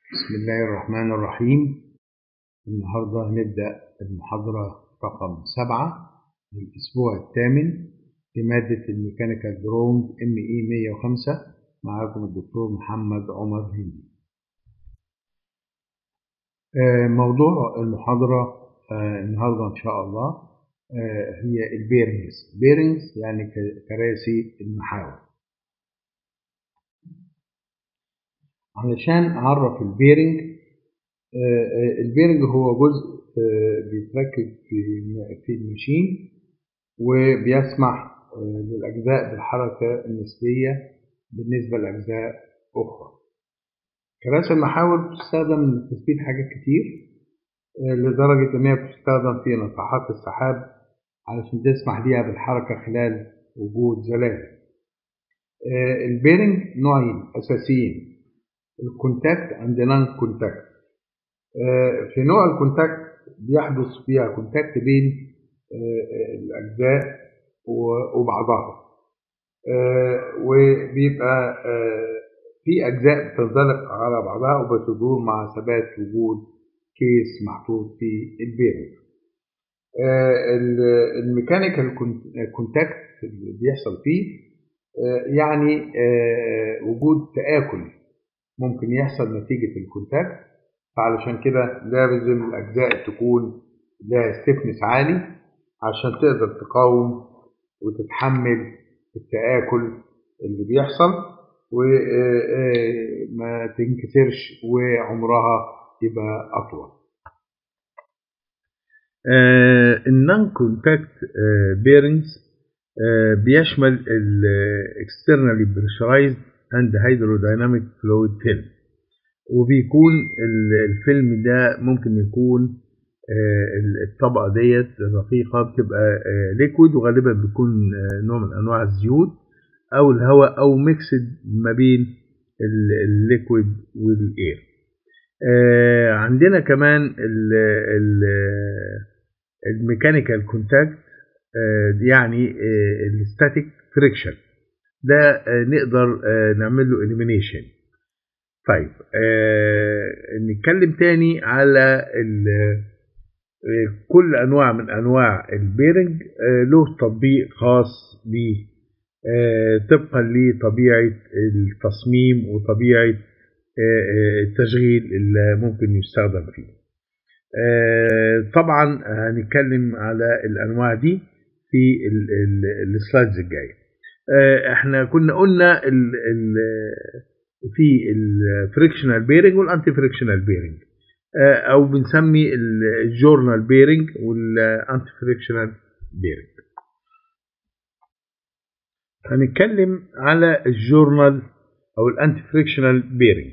بسم الله الرحمن الرحيم النهاردة هنبدأ المحاضرة رقم سبعة للأسبوع الثامن في مادة الميكانيكال دروينج ام اي 105 معاكم الدكتور محمد عمر هندي آه، موضوع المحاضرة آه، النهاردة إن شاء الله آه، هي البيرنجز بيرنجز يعني ك- كراسي المحاور علشان أعرف البيرنج آه، آه، البيرنج هو جزء آه، بيتركب في في الماشين وبيسمح آه، للأجزاء بالحركة النسبية بالنسبة لأجزاء أخرى. كراسي المحاور بتستخدم لتثبيت حاجات كتير آه، لدرجة إن هي بتستخدم في ناطحات السحاب علشان تسمح ليها بالحركة خلال وجود زلازل. آه، البيرنج نوعين أساسيين الكونتاكت عند نان كونتاكت في نوع الكونتاكت بيحدث فيها كونتاكت بين آه، الأجزاء و- وبعضها آه، وبيبقى آه، في أجزاء بتنزلق على بعضها وبتدور مع ثبات وجود كيس محطوط في البيرنج آه، ال- الميكانيكال كونتاكت اللي بيحصل فيه آه، يعني آه، وجود تآكل ممكن يحصل نتيجة الكونتاكت فعلشان كده لازم الأجزاء تكون لها ستيفنس عالي عشان تقدر تقاوم وتتحمل التآكل اللي بيحصل وما تنكسرش وعمرها يبقى أطول النون كونتاكت بيرنجز بيشمل ال externally pressurized and hydrodynamic fluid film وبيكون ال- الفيلم ده ممكن يكون آه، الطبقة ديت الرقيقة بتبقى ليكويد وغالبا بيكون آه، نوع من أنواع الزيوت أو الهواء أو ميكسد ما بين الليكويد والإير آه، عندنا كمان ال- ال- الميكانيكال كونتاكت يعني الستاتيك فريكشن ده آه، نقدر آه، نعمل له elimination طيب آه، نتكلم تاني على ال- آه، كل انواع من انواع البيرنج آه، له تطبيق خاص بيه آه، طبقا لطبيعه التصميم وطبيعه آه، آه، التشغيل اللي ممكن يستخدم فيه آه، طبعا هنتكلم على الانواع دي في ال- ال- السلايدز الجايه آه، احنا كنا قلنا ال ال في الفريكشنال بيرنج والانتي فريكشنال بيرنج او بنسمي الجورنال بيرنج والانتي فريكشنال بيرنج هنتكلم على الجورنال او الانتي فريكشنال بيرنج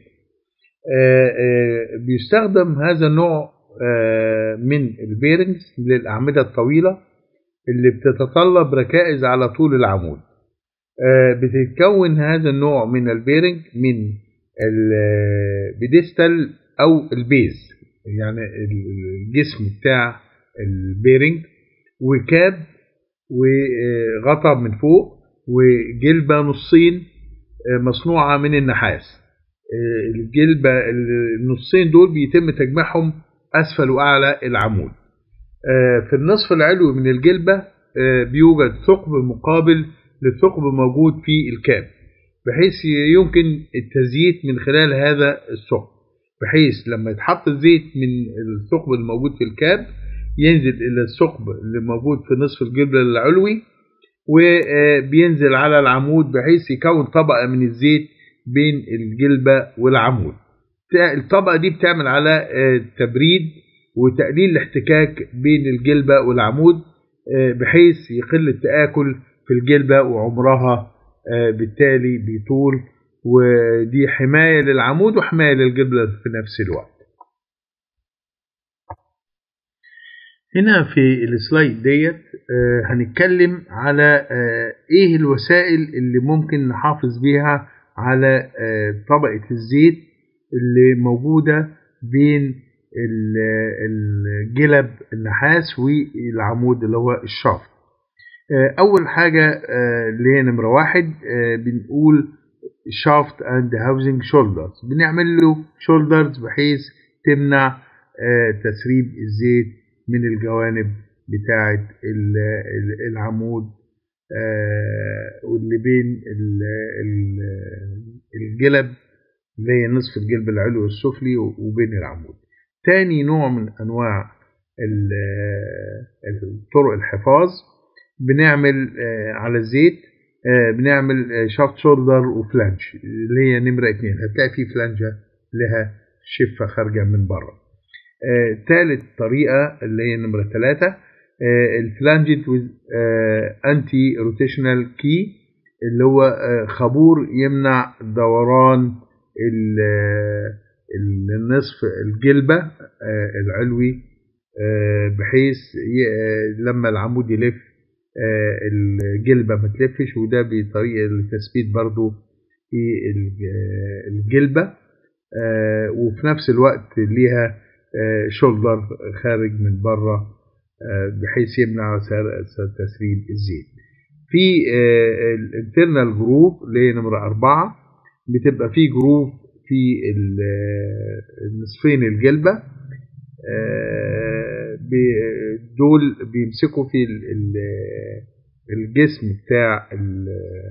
بيستخدم هذا النوع آه، من البيرنجز للاعمده الطويله اللي بتتطلب ركائز على طول العمود آه، بتتكون هذا النوع من البيرنج من البيدستال او البيز يعني الجسم بتاع البيرنج وكاب وغطا من فوق وجلبة نصين آه، مصنوعة من النحاس آه، الجلبة النصين دول بيتم تجميعهم أسفل وأعلى العمود آه، في النصف العلوي من الجلبة آه، بيوجد ثقب مقابل للثقب موجود في الكاب بحيث يمكن التزييت من خلال هذا الثقب بحيث لما يتحط الزيت من الثقب الموجود في الكاب ينزل إلى الثقب اللي موجود في نصف الجلبة العلوي وبينزل على العمود بحيث يكون طبقة من الزيت بين الجلبة والعمود الطبقة دي بتعمل على آه، تبريد وتقليل الاحتكاك بين الجلبة والعمود آه، بحيث يقل التآكل في الجلبة وعمرها آه، بالتالي بيطول ودي حماية للعمود وحماية للجلبة في نفس الوقت هنا في السلايد ديت آه، هنتكلم على آه، ايه الوسائل اللي ممكن نحافظ بيها على آه، طبقة الزيت اللي موجودة بين ال- الجلب النحاس والعمود اللي هو الشافت آه، أول حاجة آه، اللي هي نمرة واحد آه، بنقول shaft and housing shoulders بنعمل له shoulders بحيث تمنع آه، تسريب الزيت من الجوانب بتاعة ال- ال- العمود آه، واللي بين ال- ال- الجلب اللي هي نصف الجلب العلوي والسفلي وبين العمود تاني نوع من انواع ال- الطرق الحفاظ بنعمل آه، على الزيت آه، بنعمل شافت شولدر وفلانج اللي هي نمرة اتنين هتلاقي في فلانجة لها شفة خارجة من بره آه، تالت طريقة اللي هي نمرة ثلاثة الفلانجت ويز انتي روتيشنال كي اللي هو آه، خابور يمنع دوران ال- آه، النصف الجلبة آه، العلوي آه، بحيث ي- آه، لما العمود يلف آه، الجلبة ما تلفش وده بطريقة التثبيت برضو في الج- آه، الجلبة آه، وفي نفس الوقت ليها شولدر خارج من بره آه، بحيث يمنع سر- سر- تسريب الزيت في الانترنال جروف اللي هي نمرة أربعة بتبقى في جروف في ال- آه، النصفين الجلبة آه، بي- دول بيمسكوا في ال- ال- الجسم بتاع ال-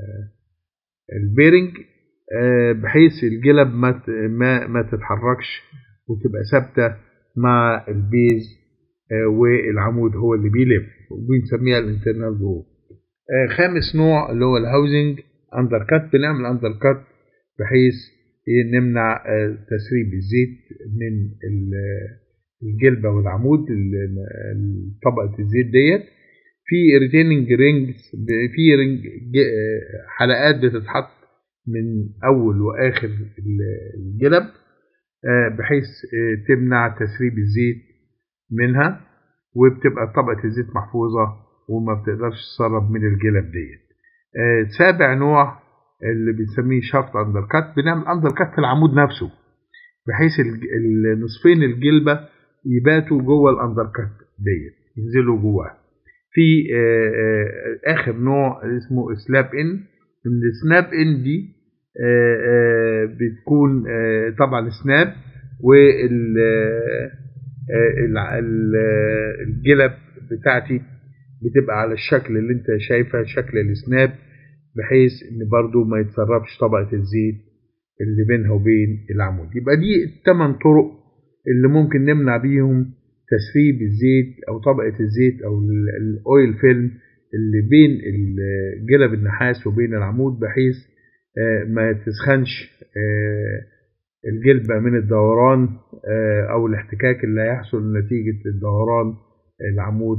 البيرنج آه، بحيث الجلب ما ت- ما ما تتحركش وتبقى ثابته مع البيز آه، والعمود هو اللي بيلف وبنسميها الانترنال جروف خامس نوع اللي هو الهاوزنج اندر كات بنعمل اندر كات بحيث نمنع آه، تسريب الزيت من ال- الجلبة والعمود ال- ال- طبقة الزيت ديت في ريتيننج رينجز في رينج ج- آه، حلقات بتتحط من أول وآخر ال- الجلب آه، بحيث آه، تمنع تسريب الزيت منها وبتبقى طبقة الزيت محفوظة وما بتقدرش تسرب من الجلب ديت آه، سابع نوع اللي بنسميه شافت اندر كات بنعمل اندر كات في العمود نفسه بحيث الج- النصفين الجلبة يباتوا جوه الاندر كات ديت ينزلوا جواه في آه، آه، اخر نوع اسمه سلاب ان السناب ان دي آه، آه، بتكون آه، طبعا سناب وال آه، آه، الع- ال- آه، الجلب بتاعتي بتبقى على الشكل اللي انت شايفها شكل السناب بحيث ان برضو ما يتسربش طبقة الزيت اللي بينها وبين العمود يبقى دي الثمان طرق اللي ممكن نمنع بيهم تسريب الزيت او طبقة الزيت او ال- الاويل فيلم اللي بين ال- جلب النحاس وبين العمود بحيث آه، ما تسخنش آه، الجلبة من الدوران آه، او الاحتكاك اللي هيحصل نتيجة الدوران العمود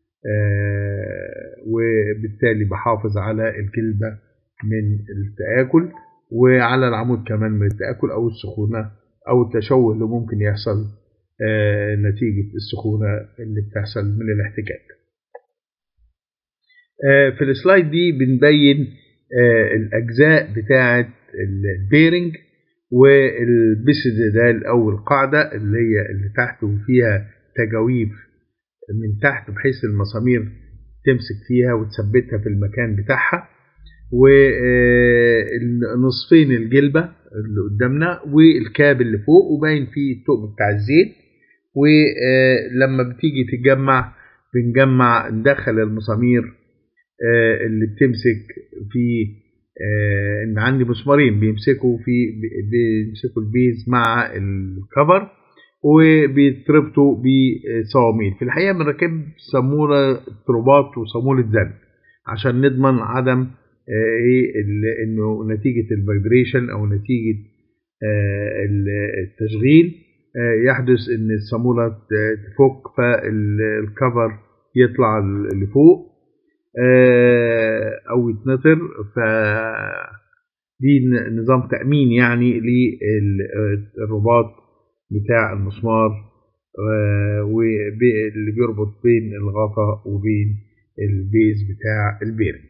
آه، وبالتالي بحافظ على الجلبة من التآكل وعلى العمود كمان من التآكل أو السخونة أو التشوه اللي ممكن يحصل آه، نتيجة السخونة اللي بتحصل من الاحتكاك آه، في السلايد دي بنبين آه، الأجزاء بتاعة البيرنج والبسدال أو القاعدة اللي هي اللي تحت وفيها تجاويف من تحت بحيث المسامير تمسك فيها وتثبتها في المكان بتاعها ونصفين الجلبة اللي قدامنا والكاب اللي فوق وباين فيه الثقب بتاع الزيت ولما بتيجي تتجمع بنجمع ندخل المسامير آه، اللي بتمسك في آه، ان عندي مسمارين بيمسكوا في بيمسكوا البيز مع الكفر وبيتربطوا بصواميل في الحقيقه بنركب صاموله رباط وصاموله زن عشان نضمن عدم آه، ايه ال- انه نتيجه الفايبريشن او نتيجه آه، ال- التشغيل آه، يحدث ان الصاموله ت- تفك فالكفر يطلع لفوق آه، او يتنطر ف دي ن- نظام تأمين يعني للرباط بتاع المسمار آه، واللي بيربط بين الغطا وبين البيز بتاع البيرنج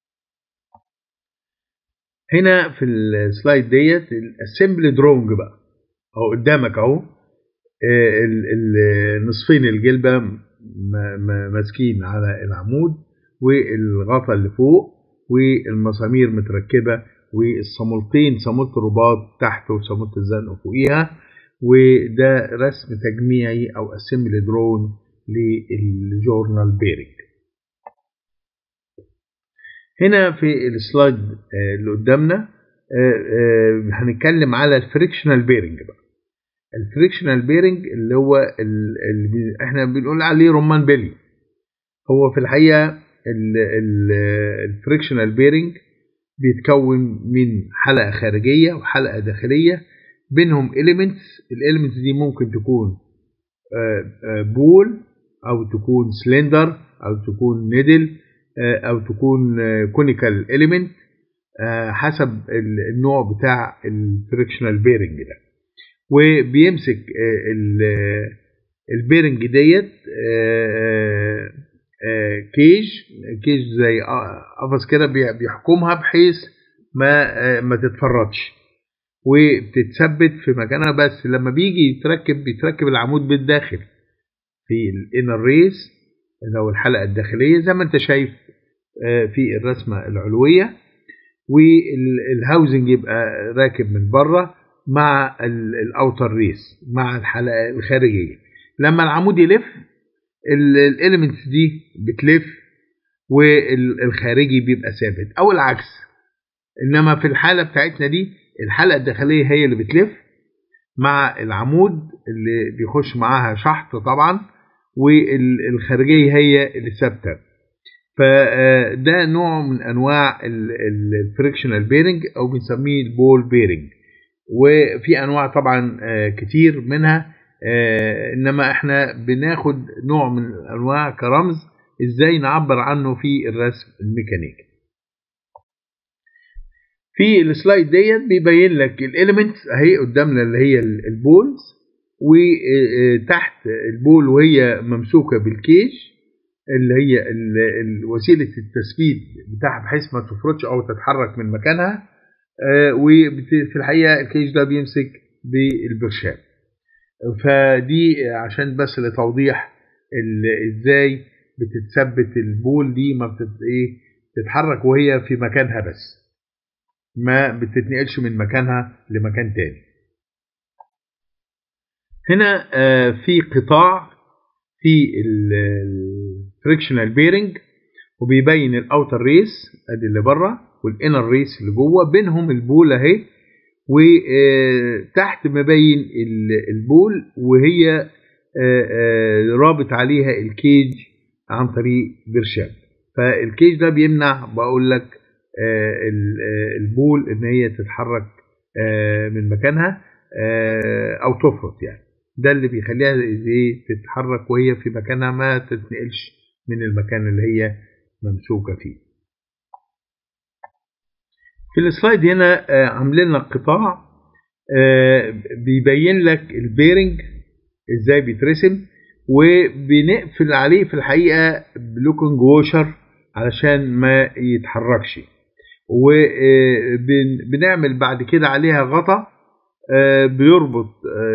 هنا في السلايد ديت الاسمبلي درونج بقى اهو قدامك اهو آه، ال- ال- نصفين الجلبة م- م- ماسكين على العمود والغطا اللي فوق والمسامير متركبة والصامولتين صامولة الرباط تحت وصامولة الزنق فوقيها وده رسم تجميعي او اسمبلي درون للجورنال بيرنج هنا في السلايد اللي قدامنا هنتكلم على الفريكشنال بيرنج بقى الفريكشنال بيرنج اللي هو اللي احنا بنقول عليه رمان بيلي هو في الحقيقه الفريكشنال بيرنج بيتكون من حلقه خارجيه وحلقه داخليه بينهم اليمنتس الاليمنتس دي ممكن تكون بول او تكون سلندر او تكون نيدل او تكون كونيكال اليمنت حسب النوع بتاع الفريكشنال بيرنج ده وبيمسك البيرنج ديت كيج كيج زي قفص كده بيحكمها بحيث ما ما تتفرطش وبتتثبت في مكانها بس لما بيجي يتركب بيتركب العمود بالداخل في الانر ريس لو الحلقه الداخليه زي ما انت شايف في الرسمه العلويه والهاوزنج يبقى راكب من بره مع الاوتر ريس مع الحلقه الخارجيه لما العمود يلف الاليمنتس دي بتلف والخارجي بيبقى ثابت او العكس انما في الحاله بتاعتنا دي الحلقه الداخليه هي اللي بتلف مع العمود اللي بيخش معاها شحط طبعا والخارجيه هي اللي ثابته فده نوع من انواع الفريكشنال بيرنج او بنسميه البول بيرنج وفي انواع طبعا كتير منها انما احنا بناخد نوع من الانواع كرمز ازاي نعبر عنه في الرسم الميكانيكي في السلايد ديت بيبين لك الاليمنتس اهي قدامنا اللي هي البولز وتحت البول وهي ممسوكه بالكيج اللي هي وسيله التثبيت بتاعها بحيث ما تفرطش او تتحرك من مكانها وفي الحقيقه الكيج ده بيمسك بالبرشام فدي عشان بس لتوضيح ازاي بتتثبت البول دي ما بتت ايه تتحرك وهي في مكانها بس ما بتتنقلش من مكانها لمكان تاني هنا في قطاع في الفريكشنال بيرنج وبيبين الاوتر ريس ادي اللي بره والانر ريس اللي جوه بينهم البول اهي وتحت مبين البول وهي رابط عليها الكيج عن طريق برشام فالكيج ده بيمنع بقول لك البول ان هي تتحرك من مكانها او تفرط يعني ده اللي بيخليها زي تتحرك وهي في مكانها ما تتنقلش من المكان اللي هي ممسوكه فيه في السلايد هنا عاملين لك قطاع بيبين لك البيرنج ازاي بيترسم وبنقفل عليه في الحقيقه بلوكنج ووشر علشان ما يتحركش وبنعمل بعد كده عليها غطا بيربط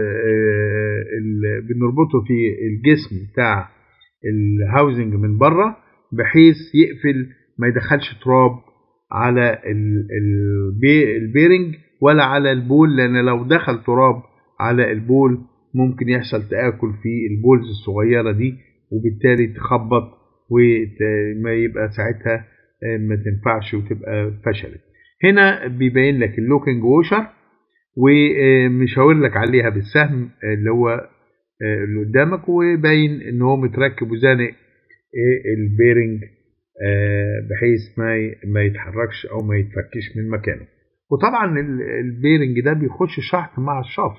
بنربطه في الجسم بتاع الهاوزنج من بره بحيث يقفل ما يدخلش تراب على البيرنج ولا على البول لان لو دخل تراب على البول ممكن يحصل تآكل في البولز الصغيرة دي وبالتالي تخبط وما يبقى ساعتها ما تنفعش وتبقى فشلت هنا بيبين لك اللوكينج ووشر ومشاور لك عليها بالسهم اللي هو اللي قدامك وباين ان هو متركب وزانق البيرنج بحيث ما ما يتحركش او ما يتفكش من مكانه وطبعا البيرنج ده بيخش شحط مع الشافت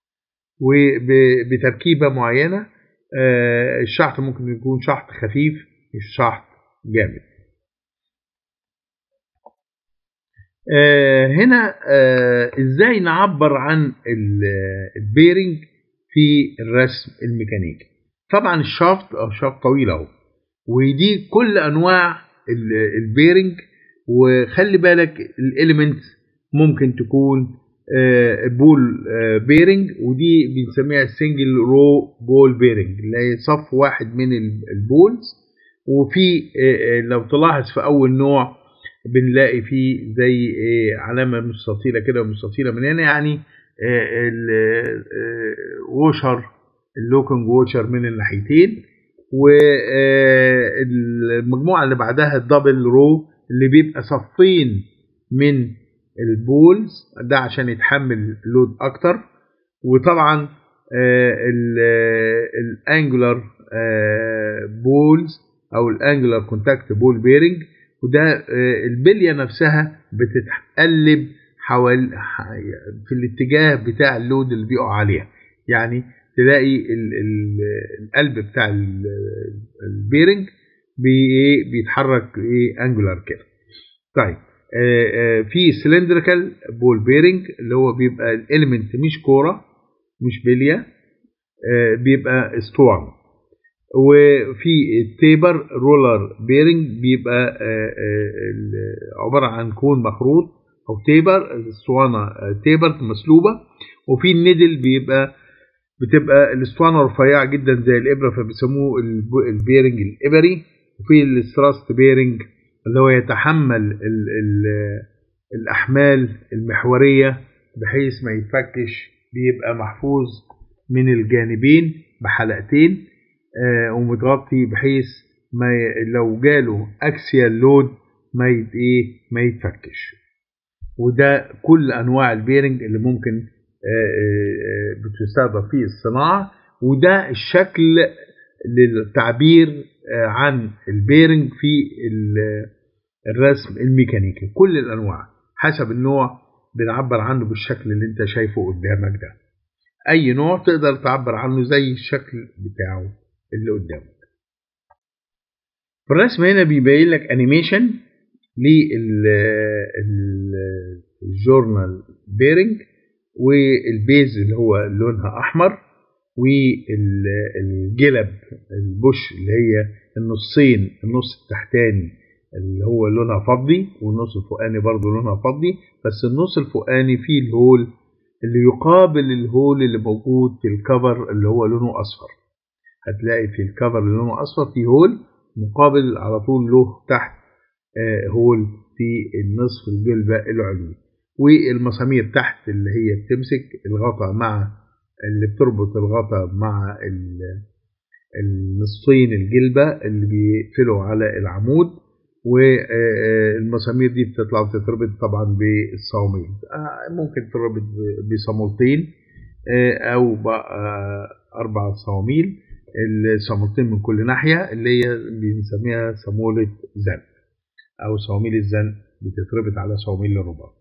وبتركيبه معينه الشحط ممكن يكون شحط خفيف مش شحط جامد هنا ازاي نعبر عن البيرنج في الرسم الميكانيكي طبعا الشافت او شافت طويل اهو ودي كل انواع البيرنج وخلي بالك الاليمنت ممكن تكون بول بيرنج ودي بنسميها سنجل رو بول بيرنج اللي هي صف واحد من البولز وفي لو تلاحظ في اول نوع بنلاقي فيه زي إيه علامه مستطيله كده مستطيله من هنا يعني ووشر اللوكنج ووشر من الناحيتين والمجموعه اللي بعدها الدبل رو اللي بيبقى صفين من البولز ده عشان يتحمل لود اكتر وطبعا الانجولار بولز او الانجولار كونتاكت بول بيرنج وده البليه نفسها بتتقلب حوالي في الاتجاه بتاع اللود اللي بيقع عليها يعني تلاقي ال ال القلب بتاع البيرنج بي بيتحرك ايه انجولار كده طيب آآ آآ في سلندريكال بول بيرنج اللي هو بيبقى الاليمنت مش كوره مش بليه بيبقى اسطوانه وفي التيبر رولر بيرنج بيبقى عباره عن كون مخروط او تيبر اسطوانه تيبر مسلوبه وفي النيدل بيبقى بتبقى الاسطوانه رفيعه جدا زي الابره فبيسموه البيرنج الابري وفي الستراست بيرنج اللي هو يتحمل ال ال الاحمال المحوريه بحيث ما يتفكش بيبقى محفوظ من الجانبين بحلقتين آه ومتغطي بحيث ما لو جاله اكسيال لود ما يت ايه ما يتفكش وده كل انواع البيرنج اللي ممكن آه بتستخدم في الصناعه وده الشكل للتعبير آه عن البيرنج في الرسم الميكانيكي كل الانواع حسب النوع بنعبر عنه بالشكل اللي انت شايفه قدامك ده اي نوع تقدر تعبر عنه زي الشكل بتاعه اللي قدامك في الرسم هنا بيبين لك انيميشن للجورنال بيرنج والبيز اللي هو لونها احمر والجلب البوش اللي هي النصين النص التحتاني اللي هو لونها فضي والنص الفوقاني برضه لونها فضي بس النص الفوقاني فيه الهول اللي يقابل الهول اللي موجود في الكفر اللي هو لونه اصفر هتلاقي في الكفر اللي لونه اصفر فيه هول مقابل على طول له تحت آه هول في النصف الجلبة العلوي والمسامير تحت اللي هي بتمسك الغطا مع اللي بتربط الغطا مع النصفين الجلبة اللي بيقفلوا على العمود والمسامير دي بتطلع وتتربط طبعا بالصواميل ممكن تربط بصامولتين او اربع صواميل الصامولتين من كل ناحيه اللي هي بنسميها صاموله زن او صواميل الزن بتتربط على صواميل الرباط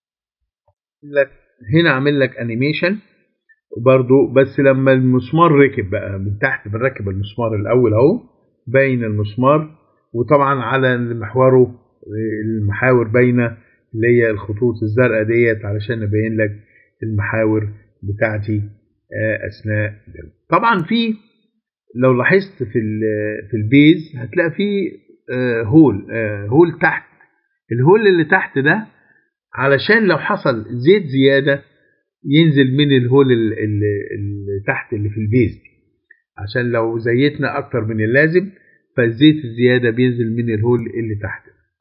هنا عامل لك انيميشن برضو بس لما المسمار ركب بقى من تحت بنركب المسمار الاول اهو باين المسمار وطبعا على محوره المحاور باينه اللي هي الخطوط الزرقاء ديت علشان نبين لك المحاور بتاعتي اثناء ده. طبعا في لو لاحظت في في البيز هتلاقي في هول هول تحت الهول اللي تحت ده علشان لو حصل زيت زياده ينزل من الهول اللي تحت اللي في البيز دي عشان لو زيتنا اكتر من اللازم فالزيت الزيادة بينزل من الهول اللي تحت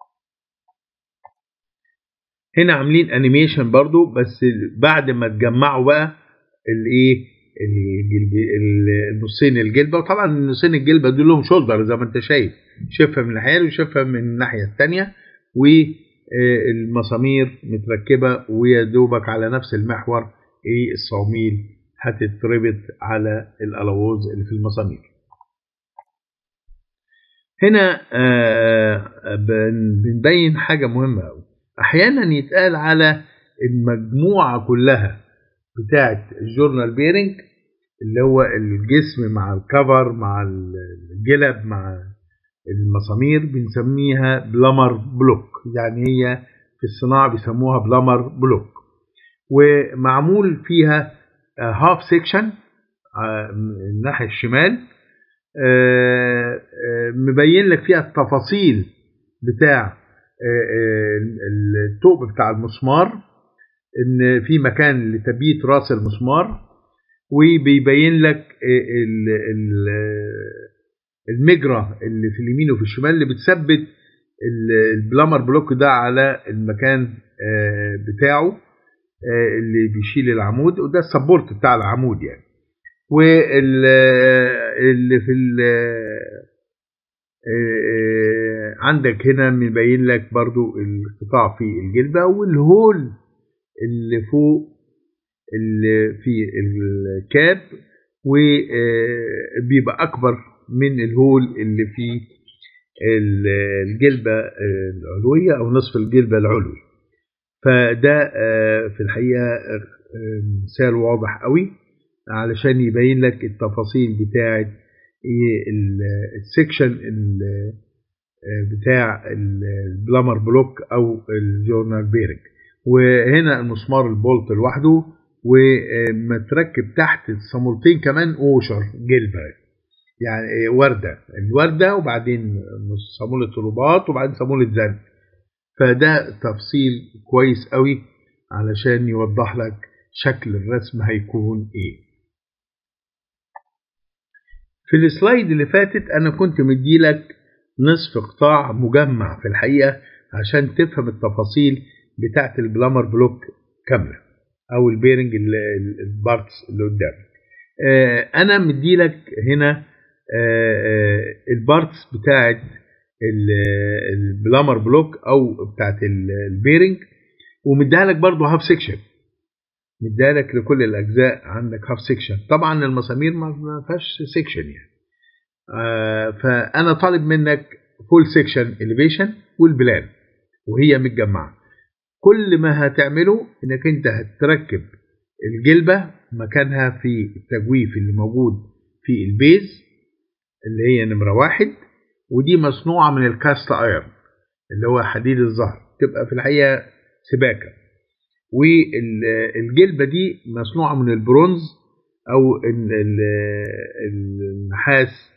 هنا عاملين انيميشن برضو بس بعد ما تجمعوا بقى الايه النصين الجلبة وطبعا النصين الجلبة دول لهم شولدر زي ما انت شايف شايفها من الناحية وشايفها من الناحية التانية والمسامير متركبة ويا دوبك على نفس المحور ايه الصواميل هتتربط على الالوز اللي في المسامير هنا بنبين حاجة مهمة أوي أحيانا يتقال على المجموعة كلها بتاعة الجورنال بيرنج اللي هو الجسم مع الكفر مع الجلب مع المسامير بنسميها بلامر بلوك يعني هي في الصناعة بيسموها بلامر بلوك ومعمول فيها هاف سيكشن من الناحية الشمال مبين لك فيها التفاصيل بتاع الثقب بتاع المسمار ان في مكان لتبييت راس المسمار وبيبين لك المجرى اللي في اليمين وفي الشمال اللي بتثبت البلامر بلوك ده على المكان بتاعه اللي بيشيل العمود وده السبورت بتاع العمود يعني واللي في عندك هنا مبين لك برضو القطاع في الجلبة والهول اللي فوق اللي في الكاب وبيبقى أكبر من الهول اللي في الجلبة العلوية أو نصف الجلبة العلوي فده في الحقيقة مثال واضح قوي علشان يبين لك التفاصيل بتاعة السكشن بتاع البلامر بلوك او الجورنال بيرنج وهنا المسمار البولت لوحده ومتركب تحت الصامولتين كمان اوشر جلبه يعني ورده الورده وبعدين صاموله رباط وبعدين صاموله زن فده تفصيل كويس قوي علشان يوضح لك شكل الرسم هيكون ايه في السلايد اللي فاتت انا كنت مديلك نصف قطاع مجمع في الحقيقه عشان تفهم التفاصيل بتاعت البلامر بلوك كامله او البيرنج البارتس اللي قدامك انا مديلك هنا البارتس بتاعت البلامر بلوك او بتاعت البيرنج ومديها لك برضه هاف سيكشن مديها لك لكل الاجزاء عندك هاف سيكشن طبعا المسامير ما فيهاش سيكشن يعني آه فانا طالب منك فول سيكشن اليفيشن والبلان وهي متجمعه كل ما هتعمله انك انت هتركب الجلبه مكانها في التجويف اللي موجود في البيز اللي هي نمره واحد ودي مصنوعه من الكاست ايرن اللي هو حديد الظهر تبقى في الحقيقه سباكه والجلبة دي مصنوعة من البرونز أو النحاس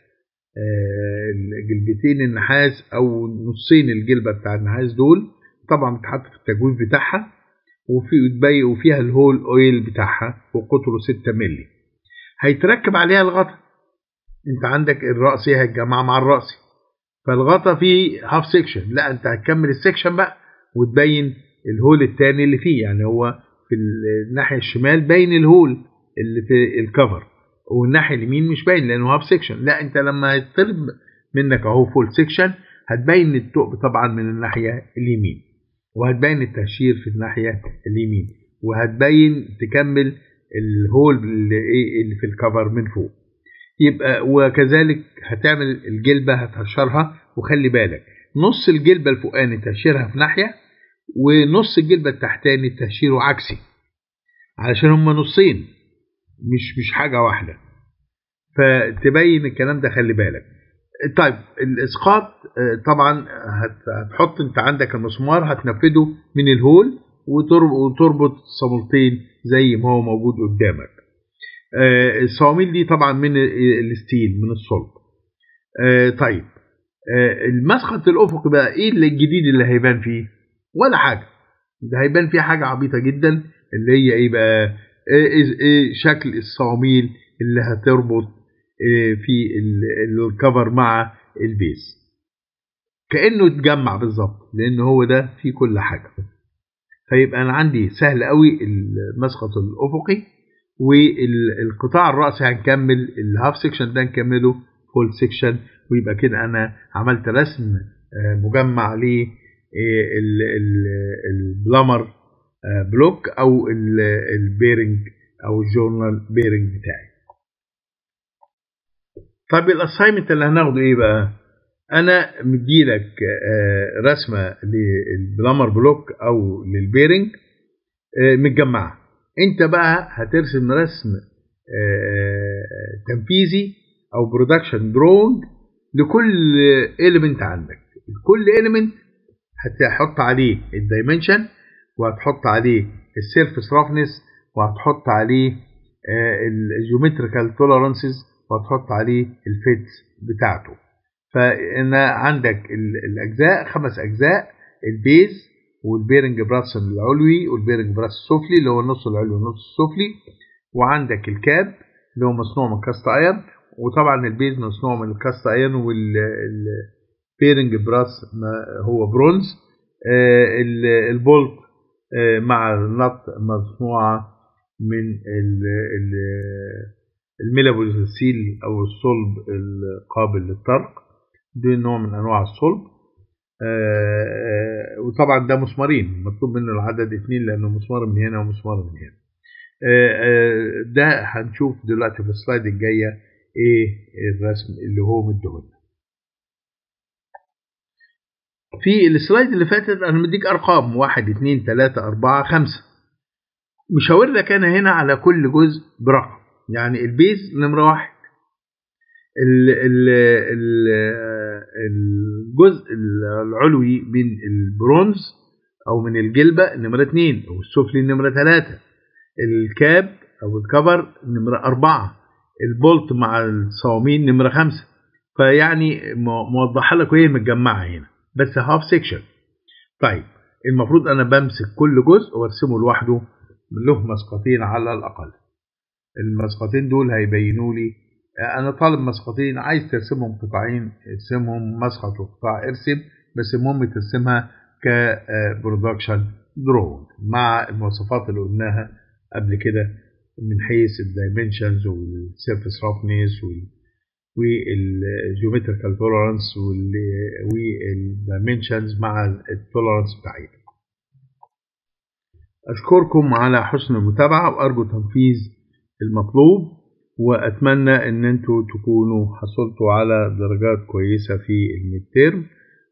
جلبتين النحاس أو نصين الجلبة بتاع النحاس دول طبعا بتحط في التجويف بتاعها وفي وفيها الهول اويل بتاعها وقطره 6 مللي هيتركب عليها الغطا انت عندك الرأسي هيتجمع مع الرأسي فالغطا فيه هاف سيكشن لا انت هتكمل السيكشن بقى وتبين الهول الثاني اللي فيه يعني هو في الناحيه الشمال باين الهول اللي في الكفر والناحيه اليمين مش باين لانه هاف سيكشن لا انت لما يطلب منك اهو فول سيكشن هتبين الثقب طبعا من الناحيه اليمين وهتبين التهشير في الناحيه اليمين وهتبين تكمل الهول اللي في الكفر من فوق يبقى وكذلك هتعمل الجلبه هتهشرها وخلي بالك نص الجلبه الفوقاني تهشيرها في ناحيه ونص الجلبة التحتاني تهشيره عكسي علشان هما نصين مش مش حاجة واحدة فتبين الكلام ده خلي بالك طيب الاسقاط طبعا هتحط انت عندك المسمار هتنفذه من الهول وتربط صامولتين زي ما هو موجود قدامك الصواميل دي طبعا من الستيل من الصلب طيب المسقط الافقي بقى ايه الجديد اللي هيبان فيه ولا حاجه ده هيبان فيها حاجه عبيطه جدا اللي هي ايه بقى إيه إيه شكل الصواميل اللي هتربط إيه في الكفر مع البيز كانه اتجمع بالظبط لان هو ده في كل حاجه فيبقى انا عندي سهل قوي المسقط الافقي والقطاع الرأسي هنكمل الهاف سيكشن ده نكمله فول سيكشن ويبقى كده انا عملت رسم مجمع ل البلامر بلوك او البيرنج او الجورنال بيرنج بتاعي طب الاساينمنت اللي هناخده ايه بقى انا مديلك رسمه للبلامر بلوك او للبيرنج متجمعه انت بقى هترسم رسم تنفيذي او برودكشن درونج لكل اليمنت عندك كل اليمنت هتحط عليه الدايمنشن وهتحط عليه السيرفس رافنس وهتحط عليه الجيومتريكال تولرانسز وهتحط عليه الفيتس بتاعته فانا عندك الاجزاء خمس اجزاء البيز والبيرنج براس العلوي والبيرنج براس السفلي اللي هو النص العلوي والنص السفلي وعندك الكاب اللي هو مصنوع من كاست ايرن وطبعا البيز مصنوع من الكاست ايرن بيرنج براس هو برونز البولت مع النط مصنوعة من الميلابوزيل أو الصلب القابل للطرق ده نوع من أنواع الصلب وطبعا ده مسمارين مطلوب منه العدد اثنين لأنه مسمار من هنا ومسمار من هنا ده هنشوف دلوقتي في السلايد الجاية ايه الرسم اللي هو مديهولنا في السلايد اللي فاتت انا مديك ارقام واحد اتنين تلاتة اربعة خمسة مش هوري لك انا هنا على كل جزء برقم يعني البيز نمرة واحد ال ال ال الجزء العلوي من البرونز او من الجلبة نمرة اتنين او السفلي نمرة تلاتة الكاب او الكفر نمرة اربعة البولت مع الصوامين نمرة خمسة فيعني موضحها لك وهي متجمعة هنا بس هاف سيكشن طيب المفروض انا بمسك كل جزء وارسمه لوحده له مسقطين على الاقل المسقطين دول هيبينوا لي انا طالب مسقطين عايز ترسمهم قطاعين ارسمهم مسقط وقطاع ارسم بس المهم ترسمها كبرودكشن درون مع المواصفات اللي قلناها قبل كده من حيث الدايمنشنز والسيرفيس رفنس والجيومتريكال تولرانس والدايمنشنز مع التولرانس بتاعتها أشكركم على حسن المتابعة وأرجو تنفيذ المطلوب وأتمنى أن أنتوا تكونوا حصلتوا على درجات كويسة في الميدتيرم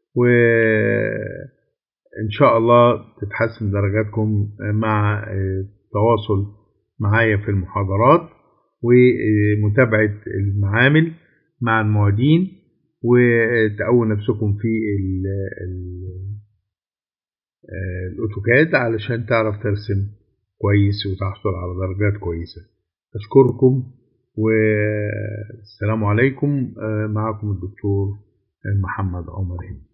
وإن شاء الله تتحسن درجاتكم مع التواصل معايا في المحاضرات ومتابعة المعامل مع المعيدين وتقووا نفسكم في الأوتوكاد علشان تعرف ترسم كويس وتحصل على درجات كويسة أشكركم والسلام عليكم معكم الدكتور محمد عمر هند